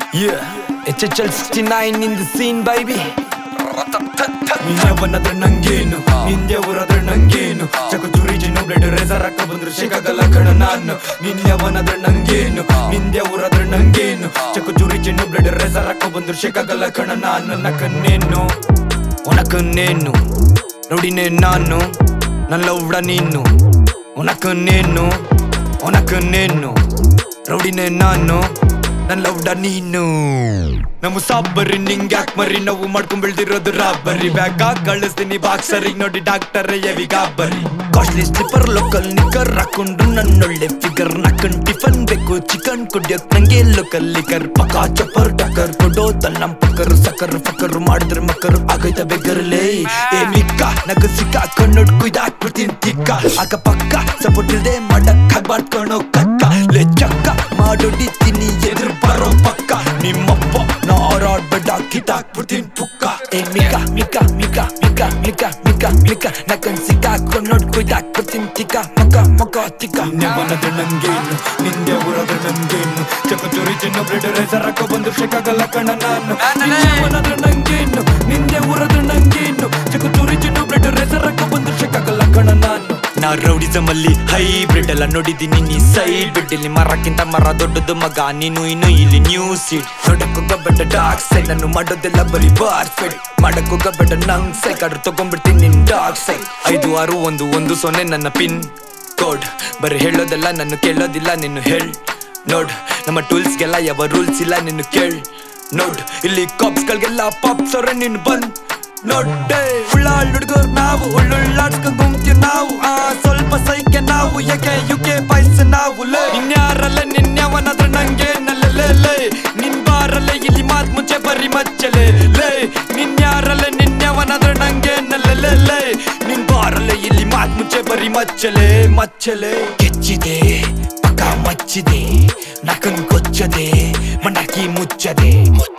Yeah, HHL 69 in the scene, baby. ನೀನ್ಯವನಾದ್ರೆ ನಂಗೇನು ನಿಂದ್ಯವರಾದ್ರೆ ನಂಗೇನು ಚಕು ಜುರಿಜಿನು blood racer ಹಾಕ ಬಂದ್ರು ಸಿಗಲ್ಲ ಕಣ ನಾನು ನಿನ್ಯವನಾದ್ರೆ ನಂಗೇನು ನಿಂದ್ಯವರಾದ್ರೆ ನಂಗೇನು ಚಕು ಜುರಿಜಿನು ಬ್ಲಡ್ ರೇಸರ್ ಹಾಕ ಬಂದ್ರು ಸಿಗಲ್ಲ ಕಣ ನಾನು ನಕನ್ನೇನು ಒನಕನ್ನೇನು ರೌಡಿನೇ ನಾನು ನನ್ನ ಲವ್ಡ ನೀನು ಒನಕನ್ನೇನು ಒನಕನ್ನೇನು ರೌಡಿನೇ ನಾನು ನನ್ನ ಲವ್ಡ ನೀನು ನಮ್ಮ ಸಾಬರಿ ನಿಂಗ್ ಯಾಕ್ ಮರಿ ನಾವು ಮಾಡ್ಕೊಂಡ್ ಬೆಳ್ದಿರೋದು ರಾಬರಿ ಬ್ಯಾಗ ಕಳಿಸ್ತೀನಿ ಬಾಕ್ಸರಿ ನೋಡಿ ಡಾಕ್ಟರ್ ಎವಿ ಗಾಬರಿ ಕಾಸ್ಟ್ಲಿ ಸ್ಲಿಪ್ಪರ್ ಲೋಕಲ್ ನಿಕ್ಕರ್ ಹಾಕೊಂಡು ನನ್ನೊಳ್ಳೆ ಫಿಗರ್ ನಕ್ಕನ್ ಟಿಫನ್ ಬೇಕು ಚಿಕನ್ ಕುಡಿಯೋಕ್ ನಂಗೆ ಲೋಕಲ್ ಲಿಕರ್ ಪಕ್ಕ ಚಪ್ಪರ್ ಟಕ್ಕರ್ ಕೊಡೋದಲ್ಲ ನಮ್ ಪಕ್ಕರ್ ಸಕ್ಕರ್ ಫಕ್ಕರ್ ಮಾಡಿದ್ರೆ ಮಕ್ಕರ್ ಆಗೈತ ಬೆಗರ್ಲೇ ಏ ಮಿಕ್ಕ ನಗ ಸಿಕ್ಕ ಕಣ್ಣೊಡ್ ಕುಯ್ದಾಕ್ಬಿಡ್ತೀನಿ ತಿಕ್ಕ ಅಕ್ಕ ಪಕ್ಕ ಸಪೋರ್ಟ್ ಇಲ್ದೆ ಮಾಡಕ್ ಆಗ್ಬಾರ್ದ್ ಕಣೋ ಕಕ್ಕ ಲೇ ಚಕ್ಕ ಮಾಡೊಡಿತೀನಿ ಎದುರು ಬರೋ ಪಕ್ಕ ನಿಮ್ಮಪ್ಪ ನಾ ಹಾರಾಡ್ಬೇಡ ಕಿತ್ತಾಕ್ಬಿಡ್ತೀನಿ ಪುಕ್ಕ ಏ ಮಿಕ ಮಿಕ ಮಿಕ ಮಿಕ ಮಿಕ ಮಿಕ ಮಿಕ ನಕನ್ ಸಿಕ್ಕಾಕೊಂಡ್ ನೋಡ್ ಕುಯ್ದಾಕ್ಬಿಡ್ತೀನಿ ತಿಕ್ಕ ಮಕ ಮಕ ತಿಕ್ಕ ನಿನ್ನೆವನದ್ರೆ ನಂಗೇನು ನಿಂದೆ ಊರಾದ್ರೆ ನಂಗೇನು ಚಕ ಚೋರಿ ಚಿನ್ನ ಬ್ಲಡ್ ರೇಸರ್ ಹಾಕೋ ಬಂದು ಶೇಕಾಗಲ್ಲ ಕಣ ನಾನು ನಿನ್ನೆವನದ್ರೆ ನಂಗೇನು ನಿಂದೆ ಊರಾದ್ರೆ ನಂಗೇನು ಚಕ ಚೋರಿ ಚಿನ್ನ ಬ್ಲಡ್ ರೇಸರ್ ಹಾಕೋ ಬಂದು ಶೇಕಾಗಲ್ಲ ಕಣ ನಾನು ನಾ ರೌಡಿಸಮ್ ಅಲ್ಲಿ ಹೈಬ್ರಿಡ್ ಎಲ್ಲ ನೋಡಿದ್ದೀನಿ ನೀ ಸೈಡ್ ಬಿಡ್ ಇಲ್ಲಿ ಮರಕ್ಕಿಂತ ಮರ ದೊಡ್ಡದು ಮಗ ನೀನು ಇನ್ನು ಇಲ್ಲಿ ನ್ಯೂ ಸೀಟ್ ನೋಡಕ್ಕೋಗಬೇಡ ಡಾರ್ಕ್ ಸೈಡ್ ನಾನು ಮಾಡೋದೆಲ್ಲ ಬರೀ ಬಾರ್ ಸೈಡ್ ಮಾಡಕ್ಕೋಗಬೇಡ ನಂಗ್ ಸೈಡ್ ಆಡ್ರು ತಗೊಂಡ್ಬಿಡ್ತೀನಿ ನಿನ್ ಡಾರ್ಕ್ ಸೈಡ್ ಐದು ಆರು ಒಂದು ಒಂದು ಸೊನ್ನೆ ನನ್ನ ಪಿನ್ ಕೋಡ್ ಬರೀ ಹೇಳೋದೆಲ್ಲ ನಾನು ಕೇಳೋದಿಲ್ಲ ನಿನ್ನು ಹೇಳ್ ನೋಡ್ ನಮ್ಮ ಟೂಲ್ಸ್ಗೆಲ್ಲ ಯಾವ ರೂಲ್ಸ್ ಇಲ್ಲ ನಿನ್ನು ಕೇಳ್ ನೋಡ್ ಇಲ್ಲಿ ಕಾಪ್ಸ್ಗಳಿಗೆಲ್ಲ ಪಾಪ್ಸ್ ಅವ್ರೆ ನೀನು ಬಂದ್ ನೋಡ್ಡೆ ಉಳ್ಳಾಳ್ ಹುಡುಗರು ನಾವು ಉಳ್ಳುಳ್ಳಾಡ್ಸ್ಕೊಂಡ್ ಗುಂಪ್ತೀವಿ ನಾವು ಆ ಸ್ವಲ್ಪ ಸೈಕೆ ನಾವು ಯಾಕೆ ಯುಕೆ ಪಾಯ್ಸ ನಾವು ಲೇ ಇನ್ಯಾರಲ್ಲ ನಿನ್ಯವನಾದ್ರೆ ನಂಗೆ ನಲ್ಲೇ ಲೇ ನಿನ್ ಬಾರಲ್ಲ ಇಲ್ಲಿ ಮಾತ್ ಮುಂಚೆ ಬರಿ ಮಚ್ಚಲೆ ಲೇ ನಿನ್ಯಾರಲ್ಲ ನಿನ್ಯವನಾದ್ರೆ ನಂಗೆ ನಲ್ಲೇ ಲೇ ನಿನ್ ಬಾರಲ್ಲ ಇಲ್ಲಿ ಮಾತ್ ಮುಂಚೆ ಬರಿ ಮಚ್ಚಲೆ ಮಚ್ಚಲೆ ಕೆಚ್ಚಿದೆ ಪಕ್ಕ ಮಚ್ಚಿದೆ ನಕನ್ ಕೊಚ್ಚದೆ ಮಂಡಕಿ ಮುಚ್ಚದೆ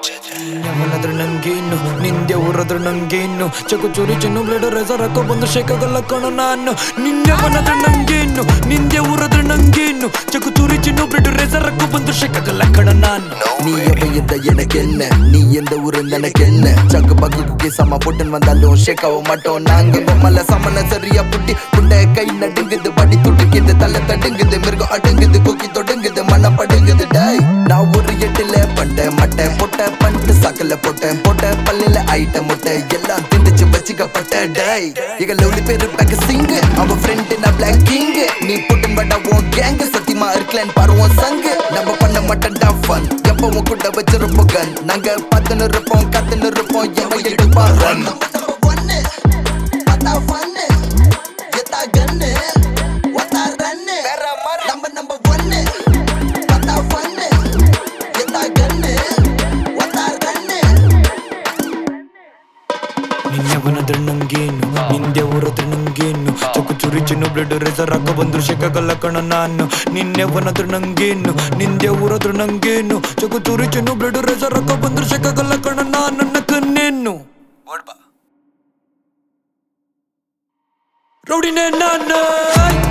ಅವನಾದ್ರೆ ನಂಗೇನು ನಿಂದೆ ಊರಾದ್ರೆ ನಂಗೇನು ಚಕು ಚೂರಿ ಚಿನ್ನು ಬ್ಲೇಡ್ ರೆಸರ್ ಹಾಕೋ ಬಂದು ಶೇಕಾಗಲ್ಲ ಕಣೋ ನಾನು ನಿನ್ನೆವನಾದ್ರೆ ನಂಗೇನು ನಿಂದೆ ಊರಾದ್ರೆ ನಂಗೇನು ಚಕು ಚೂರಿ ಚಿನ್ನು ಬ್ಲೇಡ್ ರೆಸರ್ ಹಾಕೋ ಬಂದು ಶೇಕಾಗಲ್ಲ ಕಣ ನಾನು நீ எவையந்த எனக்கு என்ன நீ எந்த ஊரு எனக்கு என்ன சக்கு பக்கு குக்கி சம போட்டுன்னு வந்தாலும் ஷேக்கவும் மாட்டோம் நாங்க பொம்மல சமன சரியா புட்டி புண்ட கை நடுங்குது படி துடுக்குது தலை தடுங்குது மிருகம் அடுங்குது குக்கி தொடுங்குது மன படுங்குது டாய் நான் ஒரு எட்டுல பண்ட மட்டை பொட்ட பண்ணிட்டு சக்கல போட்டேன் போட்ட பல்லில ஐட்ட முட்டை எல்லாம் திண்டுச்சு வச்சுக்கப்பட்ட டாய் எங்க லவ்லி பேரு பேக்க சிங்கு அவன் ஃப்ரெண்டு நான் பிளாக் கிங் நீ புட்டன் பட்டா உன் கேங்கு சத்தியமா இருக்கலன்னு பாரு உன் சங்கு நம்ம பண்ண மாட்டேன்டா ஃபன் எப்பவும் கூட வச்சிருப்போம் கன் நாங்க பத்துன்னு இருப்போம் கத்துன்னு இருப்போம் எவன் எடுப்பா ரன் நம்ம நம்ம ஒன்னு பத்தா ஃபன்னு எத்தா கன்னு ஒத்தா ரன்னு ನಿನ್ನೆವನಾದ್ರೆ ನಂಗೇನು ನಿಂದೆ ಊರಾದ್ರೆ ನಂಗೇನು ಚಕು ಚುರಿ ಚಿನ್ನು ಬ್ಲಡ್ ರೆಸರ್ ಹಾಕೋ ಬಂದ್ರು ಶೇಕಾಗಲ್ಲ ಕಣ ನಾನು ನಿನ್ನೆವನಾದ್ರೆ ನಂಗೇನು ನಿಂದೆ ಊರಾದ್ರೆ ನಂಗೇನು ಚಕು ಚುರಿ ಚಿನ್ನು ಬ್ಲಡ್ ರೆಸರ್ ಹಾಕೋ ಬಂದ್ರು ಶೇಕಾಗಲ್ಲ ಕಣ ನಾನು ನನ್ನ ಕನ್ನೇನು ರೌಡಿನೇ ನಾನು